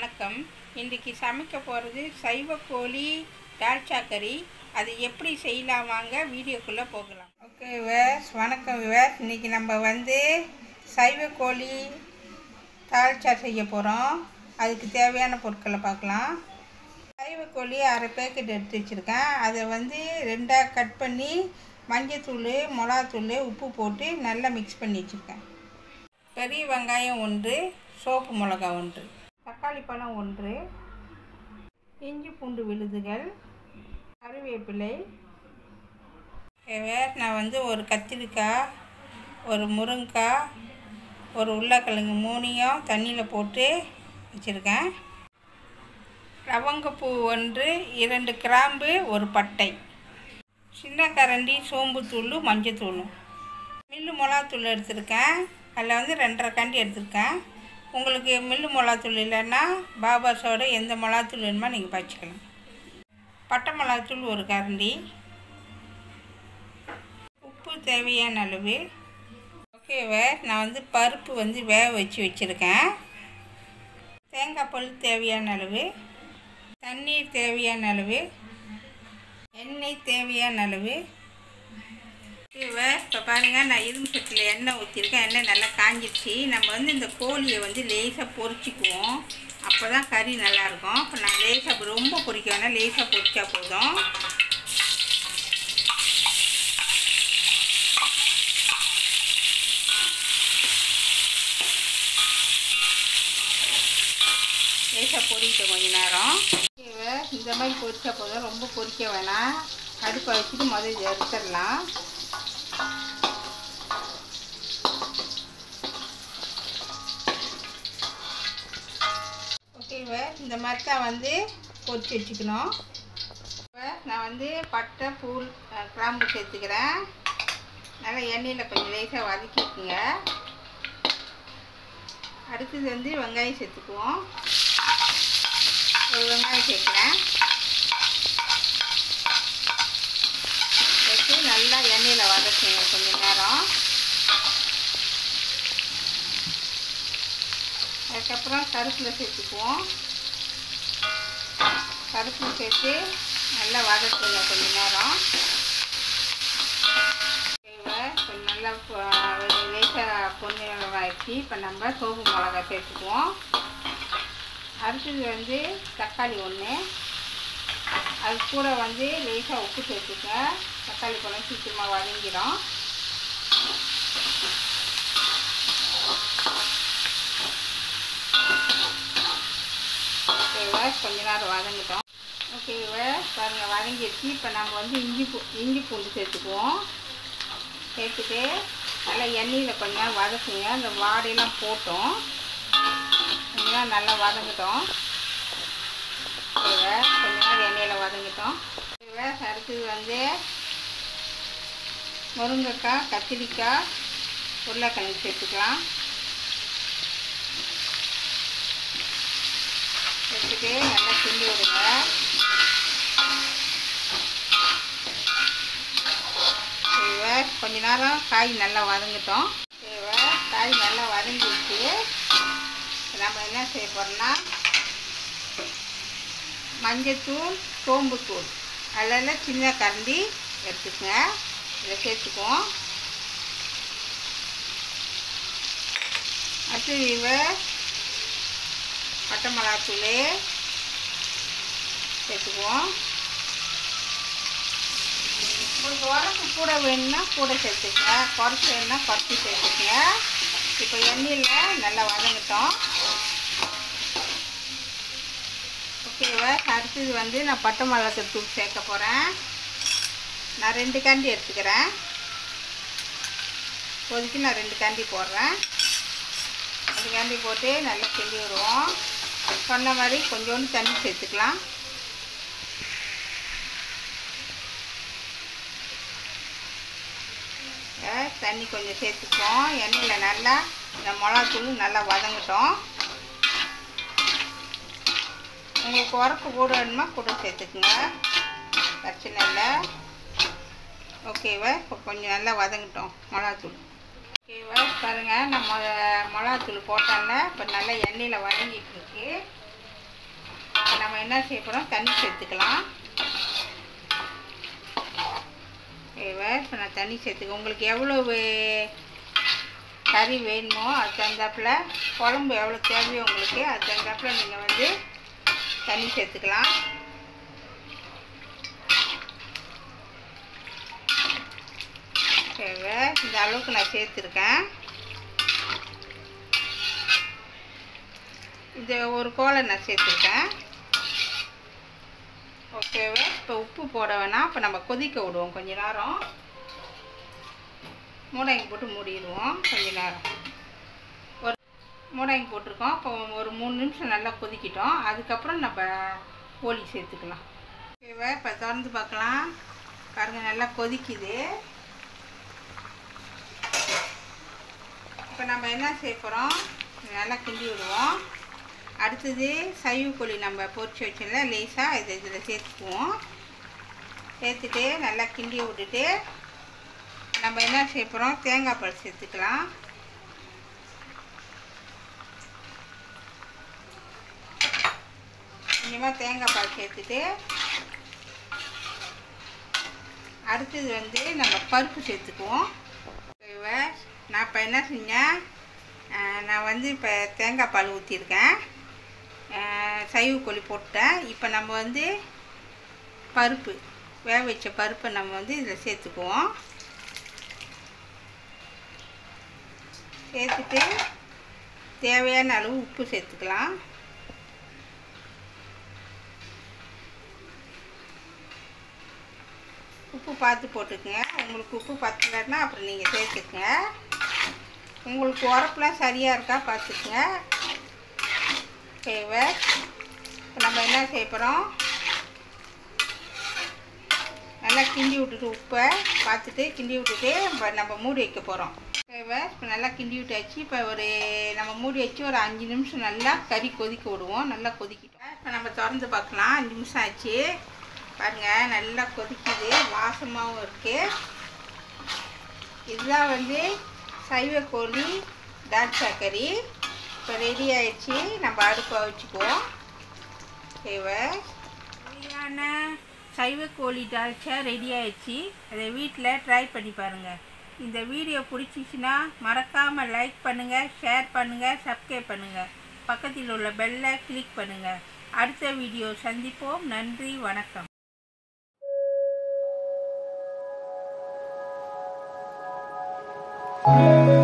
வணக்கம் இன்றைக்கி சமைக்க போகிறது சைவ கோழி தால்ச்சா கறி அது எப்படி செய்யலாம் வாங்க வீடியோக்குள்ளே போகலாம் ஓகே விவேஸ் வணக்கம் விவேஸ் இன்றைக்கி நம்ம வந்து சைவ கோழி தால்ச்சா செய்ய போகிறோம் அதுக்கு தேவையான பொருட்களை பார்க்கலாம் சைவ கோழி அரை பேக்கெட் எடுத்து வச்சுருக்கேன் அதை வந்து ரெண்டாக கட் பண்ணி மஞ்சத்தூள் மிளகாத்தூள் உப்பு போட்டு நல்லா மிக்ஸ் பண்ணி வச்சுருக்கேன் பெரிய வெங்காயம் ஒன்று சோப்பு மிளகா ஒன்று தக்காளி பழம் ஒன்று இஞ்சி பூண்டு விழுதுகள் கருவேப்பிலை தேவை நான் வந்து ஒரு கத்திரிக்காய் ஒரு முருங்கைக்காய் ஒரு உருளைக்கிழங்கு மூணையும் தண்ணியில் போட்டு வச்சுருக்கேன் லவங்கப்பூ ஒன்று இரண்டு கிராம்பு ஒரு பட்டை சின்ன கரண்டி சோம்புத்தூள் மஞ்சத்தூளும் மில்லு மிளகாத்தூள் எடுத்திருக்கேன் அதில் வந்து ரெண்டரை கண்டி எடுத்திருக்கேன் உங்களுக்கு மில்லு மிளகாத்தூள் இல்லைன்னா பாபாஸோட எந்த மிளகாத்தூள் வேணுமோ நீங்கள் பச்சிக்கலாம் பட்டை மிளகாத்தூள் ஒரு கரண்டி உப்பு தேவையான அளவு ஓகேவே நான் வந்து பருப்பு வந்து வேக வச்சு வச்சுருக்கேன் தேங்காய் பல் தேவையான அளவு தண்ணீர் தேவையான அளவு எண்ணெய் தேவையான அளவு இவை இப்போ பாருங்கள் நான் இரும்பு சட்டியில் எண்ணெய் ஊற்றிருக்கேன் எண்ணெய் நல்லா காஞ்சிருச்சு நம்ம வந்து இந்த கோழியை வந்து லேசாக பொரிச்சிக்குவோம் அப்போ தான் கறி நல்லாயிருக்கும் இப்போ நான் லேசாக ரொம்ப பொரிக்க வேணாம் லேசாக பொரிச்சா போதும் லேசாக பொரிக்கிட்ட கொஞ்ச நேரம் இவை இந்த மாதிரி பொரிச்சா போதும் ரொம்ப பொரிக்க வேணாம் அடுப்பை வச்சுட்டு முதல்ல இதை எடுத்துடலாம் ஓகேவா இந்த மாதிரி தான் வந்து பொரிச்சு வச்சுக்கணும் இப்போ நான் வந்து பட்டை பூல் அஹ், கிராம்பு சேர்த்துக்கிறேன் நல்லா எண்ணெயில் கொஞ்சம் லேசாக வதக்கிக்குங்க அடுத்தது வந்து வெங்காயம் சேர்த்துக்குவோம் ஒரு வெங்காயம் சேர்க்குறேன் வச்சு நல்லா எண்ணெயில் வதக்குங்க கொஞ்சம் நேரம் அதுக்கப்புறம் கருப்பில் சேர்த்துக்குவோம் கருப்பில் சேர்த்து நல்லா வதக்குங்க கொஞ்சம் நேரம் தேவை கொஞ்சம் நல்லா லேசாக பொண்ணு ஆயிடுச்சு இப்போ நம்ம சோப்பு மிளகா சேர்த்துக்குவோம் அடுத்தது வந்து தக்காளி ஒன்று அது கூட வந்து லேசாக உப்பு சேர்த்துக்க தக்காளி பழம் சீக்கிரமாக வதங்கிடும் ஓகேவா கொஞ்ச நேரம் வதங்கிட்டோம் ஓகேவா பாருங்கள் வதங்கிடுச்சு இப்போ நம்ம வந்து இஞ்சி பூ இஞ்சி பூண்டு சேர்த்துக்குவோம் சேர்த்துட்டு நல்லா எண்ணெயில் கொஞ்ச நேரம் வதக்குங்க அந்த வாடையெல்லாம் போட்டோம் கொஞ்ச நேரம் நல்லா வதங்கிட்டோம் ஓகேவா கொஞ்ச நேரம் எண்ணெயில் வதங்கிட்டோம் ஓகேவா அடுத்தது வந்து முருங்கைக்காய் கத்திரிக்காய் உருளைக்கிழங்கு சேர்த்துக்கலாம் சேர்த்துட்டு நல்லா கிண்டி விடுங்க ஓகேவா கொஞ்ச நேரம் காய் நல்லா வதங்கிட்டோம் ஓகேவா காய் நல்லா வதங்கிடுச்சு நம்ம என்ன செய்ய போகிறோம்னா மஞ்சத்தூள் சோம்புத்தூள் அதில் சின்ன கரண்டி எடுத்துக்கங்க இதை சேர்த்துக்குவோம் அடுத்து இவை பட்டை மிளகாத்தூள் சேர்த்துக்குவோம் உங்களுக்கு உரப்பு கூட வேணும்னா கூட சேர்த்துக்கங்க குறைச்சி வேணும்னா குறைச்சி சேர்த்துக்கங்க இப்போ எண்ணெயில் நல்லா வதங்கிட்டோம் ஓகேவா அடுத்தது வந்து நான் பட்டை மிளகாத்தூள் தூள் சேர்க்க போகிறேன் நான் ரெண்டு காண்டி எடுத்துக்கிறேன் இப்போதைக்கு நான் ரெண்டு காண்டி போடுறேன் ரெண்டு காண்டி போட்டு நல்லா கிண்டி விடுவோம் சொன்ன மாதிரி கொஞ்சோண்டு தண்ணி சேர்த்துக்கலாம் அஹ் தண்ணி கொஞ்சம் சேர்த்துக்குவோம் எண்ணெயில் நல்லா இந்த மிளகாத்தூள் நல்லா வதங்கட்டும் உங்களுக்கு உரப்பு கூட வேணுமா கூட சேர்த்துக்குங்க பிரச்சனை இல்லை ஓகேவா இப்போ கொஞ்சம் நல்லா வதங்கட்டும் மிளகாத்தூள் ஓகேவா பாருங்கள் நான் மொ மிளகாத்தூள் போட்டோன்னே இப்போ நல்லா எண்ணெயில் வதங்கிட்டு இருக்கு இப்போ நம்ம என்ன செய்ய போகிறோம் தண்ணி சேர்த்துக்கலாம் தேவை இப்போ நான் தண்ணி சேர்த்துக்க உங்களுக்கு எவ்வளோ வே- கறி வேணுமோ அது தகுந்தாப்புல குழம்பு எவ்வளோ தேவையோ உங்களுக்கு அது தகுந்தாப்புல நீங்கள் வந்து தண்ணி சேர்த்துக்கலாம் தேவை இந்த அளவுக்கு நான் சேர்த்துருக்கேன் இந்த ஒரு கோலை நான் சேர்த்துருக்கேன் ஓகேவா இப்போ உப்பு போட வேணாம் இப்போ நம்ம கொதிக்க விடுவோம் கொஞ்ச நேரம் மூடாங்கி போட்டு மூடிடுவோம் கொஞ்ச நேரம் ஒரு மூடாங்கி போட்டிருக்கோம் இப்போ ஒரு மூணு நிமிஷம் நல்லா கொதிக்கிட்டோம் அதுக்கப்புறம் நம்ம கோழி சேர்த்துக்கலாம் ஓகேவா இப்போ திறந்து பார்க்கலாம் பாருங்கள் நல்லா கொதிக்குது இப்போ நம்ம என்ன செய்ய போகிறோம் நல்லா கிண்டி விடுவோம் அடுத்தது சைவ கோழி நம்ம பொரிச்சு வச்சோம்ல லேசாக இதை இதில் சேர்த்துக்குவோம் சேர்த்துட்டு நல்லா கிண்டி விட்டுட்டு நம்ம என்ன செய்ய போகிறோம் தேங்காய் பால் சேர்த்துக்கலாம் கொஞ்சமாக தேங்காய் பால் சேர்த்துட்டு அடுத்தது வந்து நம்ம பருப்பு சேர்த்துக்குவோம் ஓகேவா நான் இப்போ என்ன செஞ்சேன் அஹ் நான் வந்து இப்போ தேங்காய் பால் ஊற்றிருக்கேன் சைவ கோழி போட்டேன் இப்போ நம்ம வந்து பருப்பு வேக வச்ச பருப்பை நம்ம வந்து இதில் சேர்த்துக்குவோம் சேர்த்துட்டு தேவையான அளவு உப்பு சேர்த்துக்கலாம் உப்பு பார்த்து போட்டுக்கங்க உங்களுக்கு உப்பு பத்தலைன்னா அப்புறம் நீங்கள் சேர்த்துக்குங்க உங்களுக்கு உரப்புலாம் சரியாக இருக்கா பார்த்துக்குங்க தேவை இப்போ நம்ம என்ன செய்ய போகிறோம் நல்லா கிண்டி விட்டுட்டு உப்பை பார்த்துட்டு கிண்டி விட்டுட்டு நம்ம நம்ம மூடி வைக்க போகிறோம் தேவை இப்போ நல்லா கிண்டி விட்டாச்சு இப்போ ஒரு நம்ம மூடி வச்சு ஒரு அஞ்சு நிமிஷம் நல்லா கறி கொதிக்க விடுவோம் நல்லா கொதிக்கிட்டோம் இப்போ நம்ம திறந்து பார்க்கலாம் அஞ்சு நிமிஷம் ஆச்சு பாருங்கள் நல்லா கொதிக்குது வாசமாகவும் இருக்குது இதுதான் வந்து சைவ கோழி தாட்சா கறி இப்போ ரெடி ஆயிடுச்சு நம்ம அடுப்பை வச்சுக்குவோம் தேவை சரியான சைவ கோழி தால்ச்சா ரெடி ஆயிடுச்சு அதை வீட்டில் ட்ரை பண்ணி பாருங்கள் இந்த வீடியோ பிடிச்சிச்சின்னா மறக்காமல் லைக் பண்ணுங்கள் ஷேர் பண்ணுங்கள் சப்ஸ்கிரைப் பண்ணுங்கள் பக்கத்தில் உள்ள பெல்லை கிளிக் பண்ணுங்கள் அடுத்த வீடியோ சந்திப்போம் நன்றி வணக்கம் Thank you.